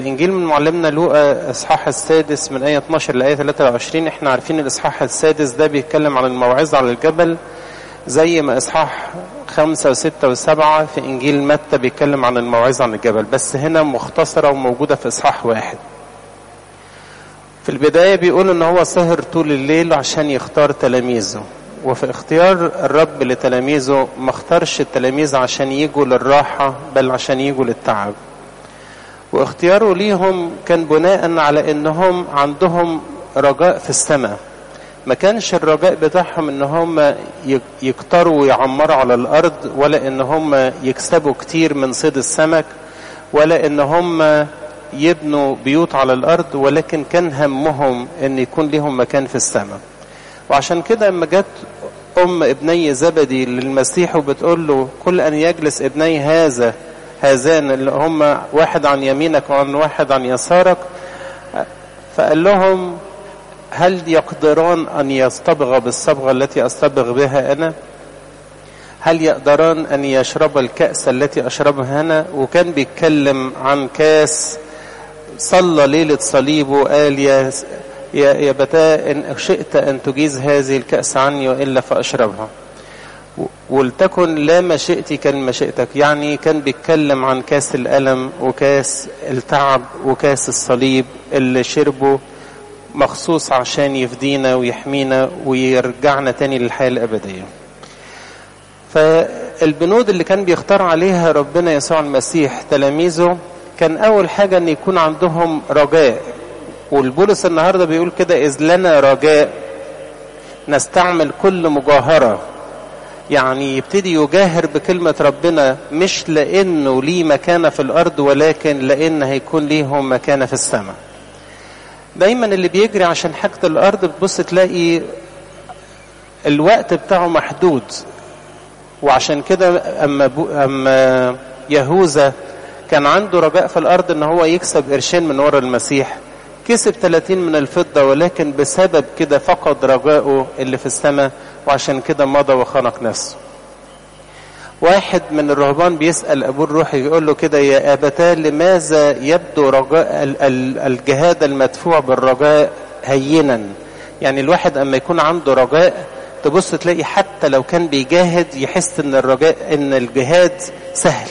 إنجيل من معلمنا لوقا إصحاح السادس من آية 12 لآية 23 إحنا عارفين الإصحاح السادس ده بيتكلم عن الموعظة على الجبل زي ما إصحاح خمسة وستة وسبعة في إنجيل متى بيتكلم عن الموعظة عن الجبل بس هنا مختصرة وموجودة في إصحاح واحد في البداية بيقول إن هو سهر طول الليل عشان يختار تلاميذه وفي اختيار الرب لتلاميذه ما اختارش التلاميذ عشان يجوا للراحة بل عشان يجوا للتعب واختياره ليهم كان بناء على انهم عندهم رجاء في السماء ما كانش الرجاء بتاعهم ان هم يكتروا ويعمروا على الارض ولا ان هم يكسبوا كتير من صيد السمك ولا ان هم يبنوا بيوت على الارض ولكن كان همهم ان يكون لهم مكان في السماء وعشان كده لما جت ام ابني زبدي للمسيح وبتقول له كل ان يجلس ابني هذا هذان اللي هم واحد عن يمينك وعن واحد عن يسارك فقال لهم هل يقدران أن يصطبغ بالصبغة التي أصطبغ بها أنا هل يقدران أن يشرب الكأس التي أشربها أنا وكان بيتكلم عن كاس صلى ليلة صليبه قال يا يا يا بتاء إن شئت أن تجيز هذه الكأس عني وإلا فأشربها ولتكن لا مشيئتي كان مشيئتك يعني كان بيتكلم عن كاس الألم وكاس التعب وكاس الصليب اللي شربه مخصوص عشان يفدينا ويحمينا ويرجعنا تاني للحياة الأبدية فالبنود اللي كان بيختار عليها ربنا يسوع المسيح تلاميذه كان أول حاجة أن يكون عندهم رجاء والبولس النهاردة بيقول كده إذ لنا رجاء نستعمل كل مجاهرة يعني يبتدي يجاهر بكلمة ربنا مش لأنه ليه مكانة في الأرض ولكن لأن هيكون ليهم مكانة في السماء دايما اللي بيجري عشان حاجة الأرض بتبص تلاقي الوقت بتاعه محدود وعشان كده أما, بو أما يهوذا كان عنده رجاء في الأرض إن هو يكسب قرشين من ورا المسيح كسب 30 من الفضة ولكن بسبب كده فقد رجائه اللي في السماء وعشان كده مضى وخنق نفسه واحد من الرهبان بيسأل أبوه الروحي يقول له كده يا أبتاه لماذا يبدو رجاء الجهاد المدفوع بالرجاء هينا يعني الواحد أما يكون عنده رجاء تبص تلاقي حتى لو كان بيجاهد يحس ان الرجاء ان الجهاد سهل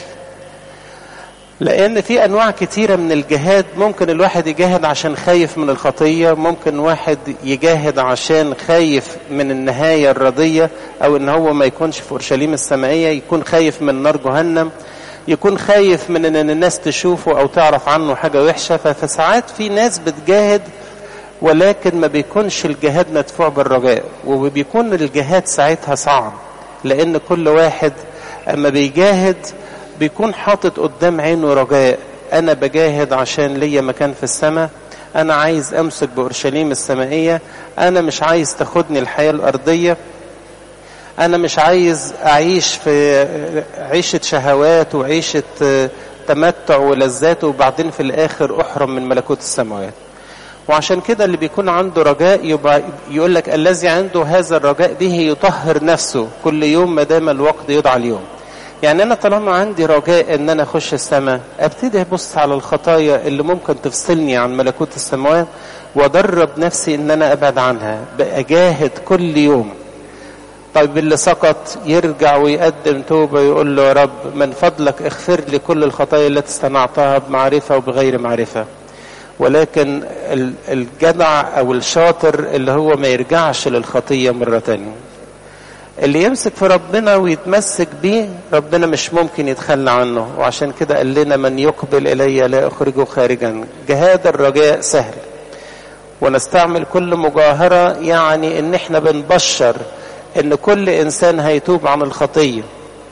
لان في انواع كتيره من الجهاد ممكن الواحد يجاهد عشان خايف من الخطيه ممكن واحد يجاهد عشان خايف من النهايه الرضيه او ان هو ما يكونش في اورشليم السمائيه يكون خايف من نار جهنم يكون خايف من ان الناس تشوفه او تعرف عنه حاجه وحشه فساعات في ناس بتجاهد ولكن ما بيكونش الجهاد مدفوع بالرجاء وبيكون الجهاد ساعتها صعب لان كل واحد اما بيجاهد بيكون حاطط قدام عينه رجاء انا بجاهد عشان ليا مكان في السماء انا عايز امسك باورشليم السمائيه انا مش عايز تاخدني الحياه الارضيه انا مش عايز اعيش في عيشه شهوات وعيشه تمتع ولذات وبعدين في الاخر احرم من ملكوت السماوات وعشان كده اللي بيكون عنده رجاء يبقى يقول لك الذي عنده هذا الرجاء به يطهر نفسه كل يوم ما دام الوقت يدعى اليوم يعني انا طالما عندي رجاء ان انا اخش السماء ابتدي ابص على الخطايا اللي ممكن تفصلني عن ملكوت السماوات وادرب نفسي ان انا ابعد عنها باجاهد كل يوم طيب اللي سقط يرجع ويقدم توبة ويقول له يا رب من فضلك اغفر لي كل الخطايا التي صنعتها بمعرفة وبغير معرفة ولكن الجدع او الشاطر اللي هو ما يرجعش للخطية مرة تانية اللي يمسك في ربنا ويتمسك بيه ربنا مش ممكن يتخلى عنه وعشان كده قال لنا من يقبل إلي لا أخرجه خارجا جهاد الرجاء سهل ونستعمل كل مجاهرة يعني ان احنا بنبشر ان كل انسان هيتوب عن الخطية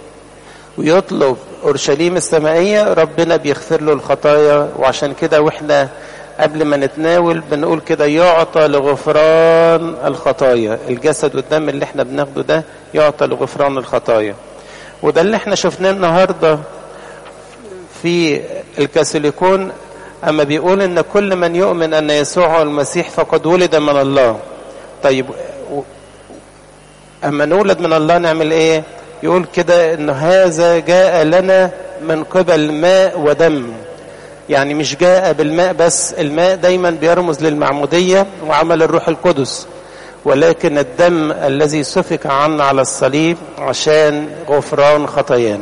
ويطلب اورشليم السمائية ربنا بيغفر له الخطايا وعشان كده واحنا قبل ما نتناول بنقول كده يعطى لغفران الخطايا الجسد والدم اللي احنا بناخده ده يعطى لغفران الخطايا وده اللي احنا شفناه النهارده في الكاثوليكون اما بيقول ان كل من يؤمن ان يسوع هو المسيح فقد ولد من الله طيب اما نولد من الله نعمل ايه يقول كده ان هذا جاء لنا من قبل ماء ودم يعني مش جاء بالماء بس الماء دايما بيرمز للمعمودية وعمل الروح القدس ولكن الدم الذي سفك عنا على الصليب عشان غفران خطايانا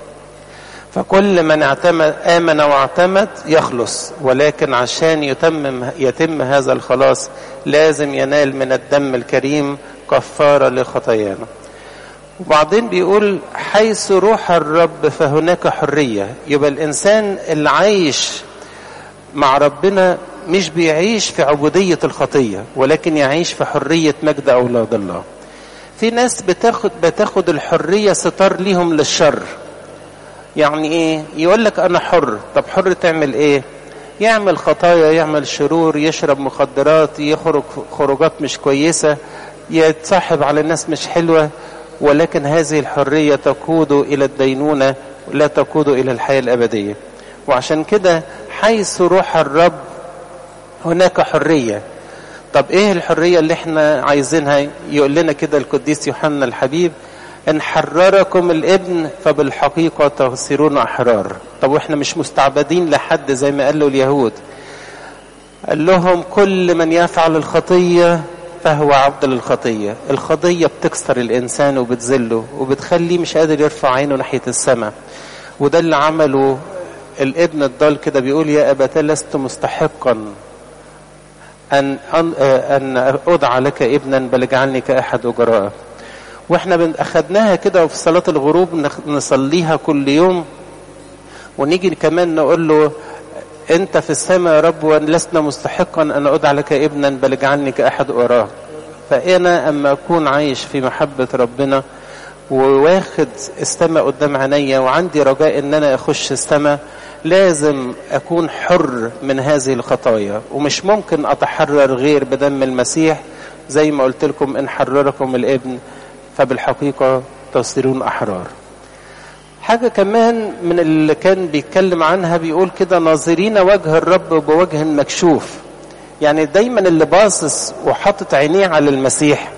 فكل من اعتمد آمن واعتمد يخلص ولكن عشان يتمم يتم هذا الخلاص لازم ينال من الدم الكريم كفارة لخطايانا وبعدين بيقول حيث روح الرب فهناك حرية يبقى الإنسان اللي عايش مع ربنا مش بيعيش في عبودية الخطية ولكن يعيش في حرية مجد أولاد الله في ناس بتاخد بتاخد الحرية ستار ليهم للشر يعني ايه يقول لك انا حر طب حر تعمل ايه يعمل خطايا يعمل شرور يشرب مخدرات يخرج خروجات مش كويسة يتصاحب على الناس مش حلوة ولكن هذه الحرية تقود إلى الدينونة لا تقود إلى الحياة الأبدية وعشان كده حيث روح الرب هناك حرية طب ايه الحرية اللي احنا عايزينها يقول لنا كده القديس يوحنا الحبيب ان حرركم الابن فبالحقيقة تصيرون احرار طب واحنا مش مستعبدين لحد زي ما قالوا اليهود قال لهم كل من يفعل الخطية فهو عبد للخطية الخطية بتكسر الإنسان وبتذله وبتخليه مش قادر يرفع عينه ناحية السماء وده اللي عمله الابن الضال كده بيقول يا أبت لست مستحقا أن, أن, أن أدعى لك ابنا بل اجعلني كأحد أجرائك واحنا أخدناها كده وفي صلاة الغروب نصليها كل يوم ونيجي كمان نقول له انت في السماء يا رب ولسنا مستحقا ان ادعى لك ابنا بل اجعلني كاحد اراه فانا اما اكون عايش في محبه ربنا وواخد السماء قدام عينيا وعندي رجاء ان انا اخش السماء لازم اكون حر من هذه الخطايا ومش ممكن اتحرر غير بدم المسيح زي ما قلت لكم ان حرركم الابن فبالحقيقه تصيرون احرار حاجة كمان من اللي كان بيتكلم عنها بيقول كده ناظرين وجه الرب بوجه مكشوف يعني دايما اللي باصص وحاطط عينيه على المسيح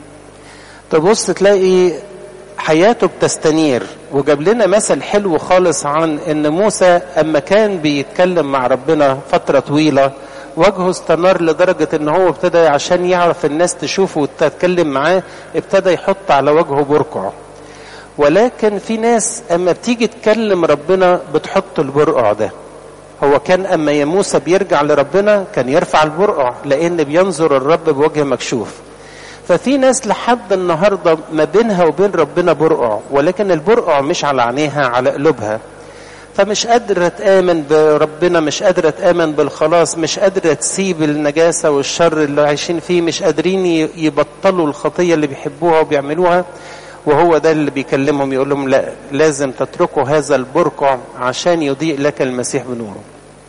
تبص تلاقي حياته بتستنير وجاب لنا مثل حلو خالص عن ان موسى اما كان بيتكلم مع ربنا فترة طويلة وجهه استنار لدرجة ان هو ابتدى عشان يعرف الناس تشوفه وتتكلم معاه ابتدى يحط على وجهه برقع ولكن في ناس اما بتيجي تكلم ربنا بتحط البرقع ده هو كان اما يا موسى بيرجع لربنا كان يرفع البرقع لان بينظر الرب بوجه مكشوف ففي ناس لحد النهارده ما بينها وبين ربنا برقع ولكن البرقع مش على عينيها على قلوبها فمش قادرة تآمن بربنا مش قادرة تآمن بالخلاص مش قادرة تسيب النجاسة والشر اللي عايشين فيه مش قادرين يبطلوا الخطية اللي بيحبوها وبيعملوها وهو ده اللي بيكلمهم يقول لهم لا لازم تتركوا هذا البرقع عشان يضيء لك المسيح بنوره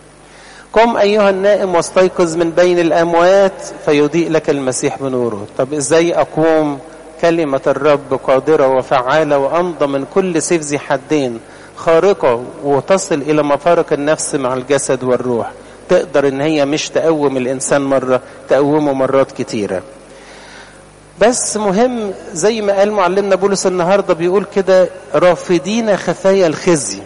قم أيها النائم واستيقظ من بين الأموات فيضيء لك المسيح بنوره طب إزاي أقوم كلمة الرب قادرة وفعالة وأمضى من كل سيف ذي حدين خارقة وتصل إلى مفارق النفس مع الجسد والروح تقدر إن هي مش تقوم الإنسان مرة تقومه مرات كتيرة بس مهم زي ما قال معلمنا بولس النهارده بيقول كده رافضين خفايا الخزي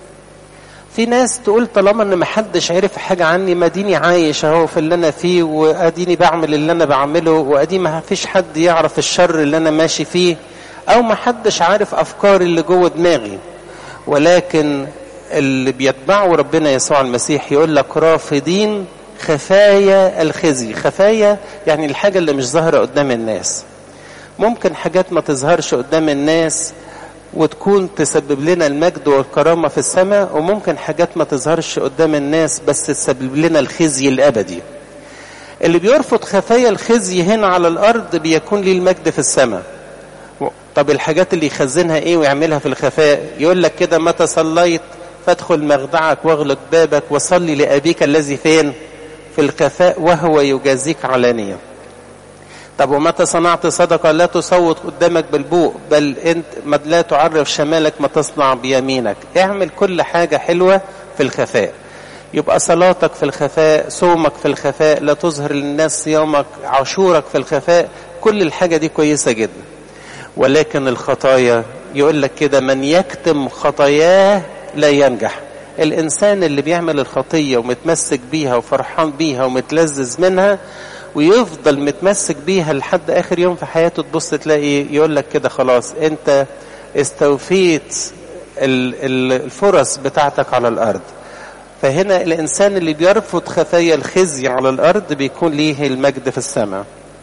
في ناس تقول طالما ان محدش عرف حاجه عني ما ديني عايش اهو في اللي انا فيه واديني بعمل اللي انا بعمله وادي ما فيش حد يعرف الشر اللي انا ماشي فيه او ما حدش عارف افكاري اللي جوه دماغي ولكن اللي بيتبعوا ربنا يسوع المسيح يقول لك رافضين خفايا الخزي خفايا يعني الحاجة اللي مش ظاهرة قدام الناس ممكن حاجات ما تظهرش قدام الناس وتكون تسبب لنا المجد والكرامة في السماء وممكن حاجات ما تظهرش قدام الناس بس تسبب لنا الخزي الأبدي اللي بيرفض خفايا الخزي هنا على الأرض بيكون ليه المجد في السماء طب الحاجات اللي يخزنها ايه ويعملها في الخفاء يقول لك كده متى صليت فادخل مخدعك واغلق بابك وصلي لأبيك الذي فين في الخفاء وهو يجازيك علانية طب ومتى صنعت صدقة لا تصوت قدامك بالبوق بل انت لا تعرف شمالك ما تصنع بيمينك اعمل كل حاجة حلوة في الخفاء يبقى صلاتك في الخفاء صومك في الخفاء لا تظهر للناس صيامك عاشورك في الخفاء كل الحاجة دي كويسة جدا ولكن الخطايا يقول لك كده من يكتم خطاياه لا ينجح الإنسان اللي بيعمل الخطية ومتمسك بيها وفرحان بيها ومتلذذ منها ويفضل متمسك بيها لحد آخر يوم في حياته تبص تلاقي يقول لك كده خلاص أنت استوفيت الفرص بتاعتك على الأرض فهنا الإنسان اللي بيرفض خفايا الخزي على الأرض بيكون ليه المجد في السماء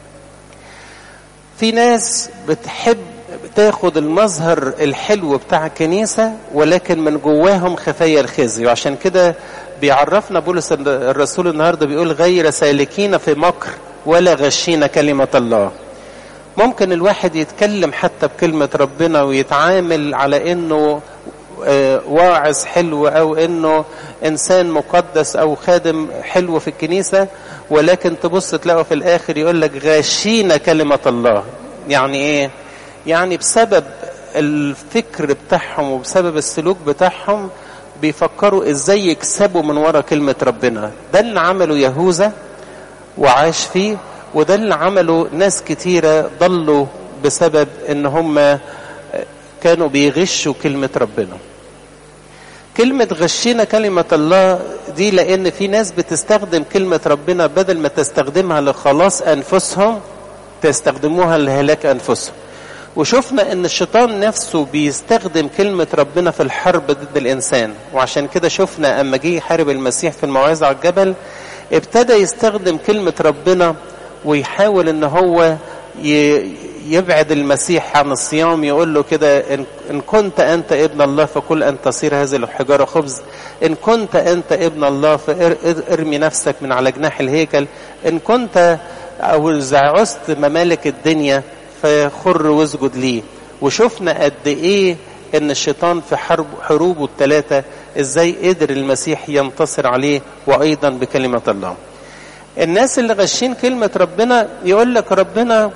في ناس بتحب تاخد المظهر الحلو بتاع الكنيسة ولكن من جواهم خفايا الخزي وعشان كده بيعرفنا بولس الرسول النهاردة بيقول غير سالكين في مكر ولا غشين كلمة الله ممكن الواحد يتكلم حتى بكلمة ربنا ويتعامل على انه واعظ حلو او انه انسان مقدس او خادم حلو في الكنيسة ولكن تبص تلاقوا في الاخر يقول لك غاشين كلمة الله يعني ايه يعني بسبب الفكر بتاعهم وبسبب السلوك بتاعهم بيفكروا ازاي يكسبوا من ورا كلمة ربنا ده اللي عمله يهوذا وعاش فيه وده اللي عمله ناس كتيرة ضلوا بسبب ان هم كانوا بيغشوا كلمة ربنا كلمة غشينا كلمة الله دي لأن في ناس بتستخدم كلمة ربنا بدل ما تستخدمها لخلاص أنفسهم تستخدموها لهلاك أنفسهم وشفنا ان الشيطان نفسه بيستخدم كلمة ربنا في الحرب ضد الانسان وعشان كده شفنا اما جه يحارب المسيح في الموعظة على الجبل ابتدى يستخدم كلمة ربنا ويحاول ان هو يبعد المسيح عن الصيام يقول له كده إن كنت أنت ابن الله فكل أن تصير هذه الحجارة خبز إن كنت أنت ابن الله فارمي نفسك من على جناح الهيكل إن كنت أو إذا عزت ممالك الدنيا فخر واسجد ليه وشفنا قد إيه إن الشيطان في حرب حروبه الثلاثة إزاي قدر المسيح ينتصر عليه وأيضا بكلمة الله الناس اللي غشين كلمة ربنا يقول لك ربنا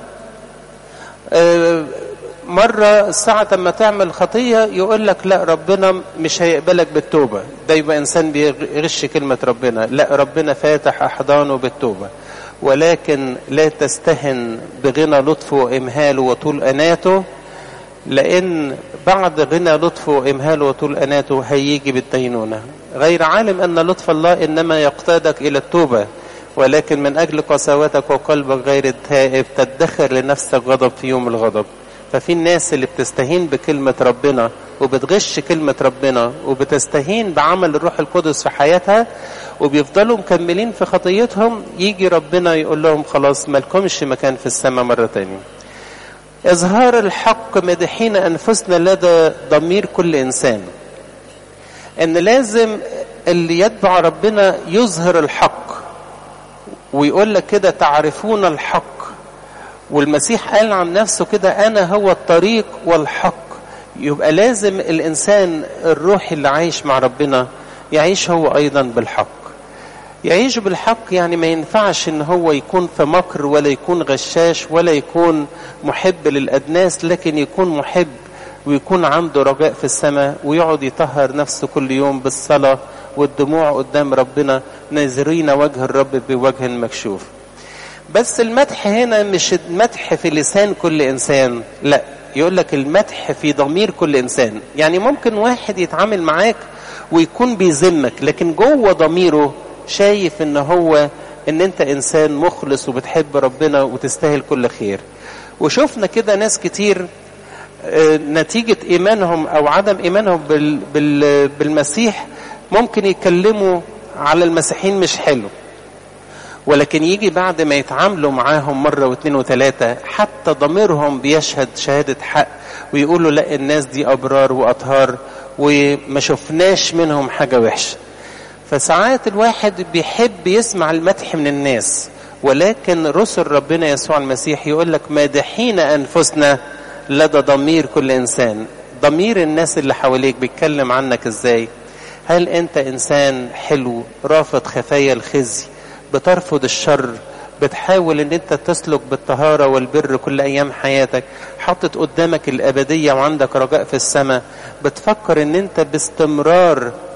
مرة ساعة ما تعمل خطية يقول لك لا ربنا مش هيقبلك بالتوبة ده يبقى إنسان بيغش كلمة ربنا لا ربنا فاتح أحضانه بالتوبة ولكن لا تستهن بغنى لطفه وإمهاله وطول أناته لأن بعد غنى لطفه وإمهاله وطول أناته هيجي بالدينونة غير عالم أن لطف الله إنما يقتادك إلى التوبة ولكن من أجل قساوتك وقلبك غير التائب تدخر لنفسك غضب في يوم الغضب ففي الناس اللي بتستهين بكلمة ربنا وبتغش كلمة ربنا وبتستهين بعمل الروح القدس في حياتها وبيفضلوا مكملين في خطيتهم يجي ربنا يقول لهم خلاص مالكمش مكان في السماء مرة تانية إظهار الحق مدحين أنفسنا لدى ضمير كل إنسان إن لازم اللي يتبع ربنا يظهر الحق ويقول لك كده تعرفون الحق والمسيح قال عن نفسه كده أنا هو الطريق والحق يبقى لازم الإنسان الروحي اللي عايش مع ربنا يعيش هو أيضا بالحق يعيش بالحق يعني ما ينفعش ان هو يكون في مكر ولا يكون غشاش ولا يكون محب للأدناس لكن يكون محب ويكون عنده رجاء في السماء ويقعد يطهر نفسه كل يوم بالصلاة والدموع قدام ربنا ناظرين وجه الرب بوجه مكشوف بس المدح هنا مش المدح في لسان كل إنسان لا يقول لك المدح في ضمير كل إنسان يعني ممكن واحد يتعامل معاك ويكون بيذمك لكن جوه ضميره شايف ان هو ان انت انسان مخلص وبتحب ربنا وتستاهل كل خير وشفنا كده ناس كتير نتيجة ايمانهم او عدم ايمانهم بال بال بالمسيح ممكن يتكلموا على المسيحيين مش حلو ولكن يجي بعد ما يتعاملوا معاهم مرة واثنين وثلاثة حتى ضميرهم بيشهد شهادة حق ويقولوا لا الناس دي أبرار وأطهار وما شفناش منهم حاجة وحشة فساعات الواحد بيحب يسمع المدح من الناس ولكن رسل ربنا يسوع المسيح يقول لك مادحين أنفسنا لدى ضمير كل إنسان ضمير الناس اللي حواليك بيتكلم عنك إزاي هل أنت إنسان حلو رافض خفايا الخزي بترفض الشر بتحاول ان انت تسلك بالطهارة والبر كل ايام حياتك حاطط قدامك الابدية وعندك رجاء في السماء بتفكر ان انت باستمرار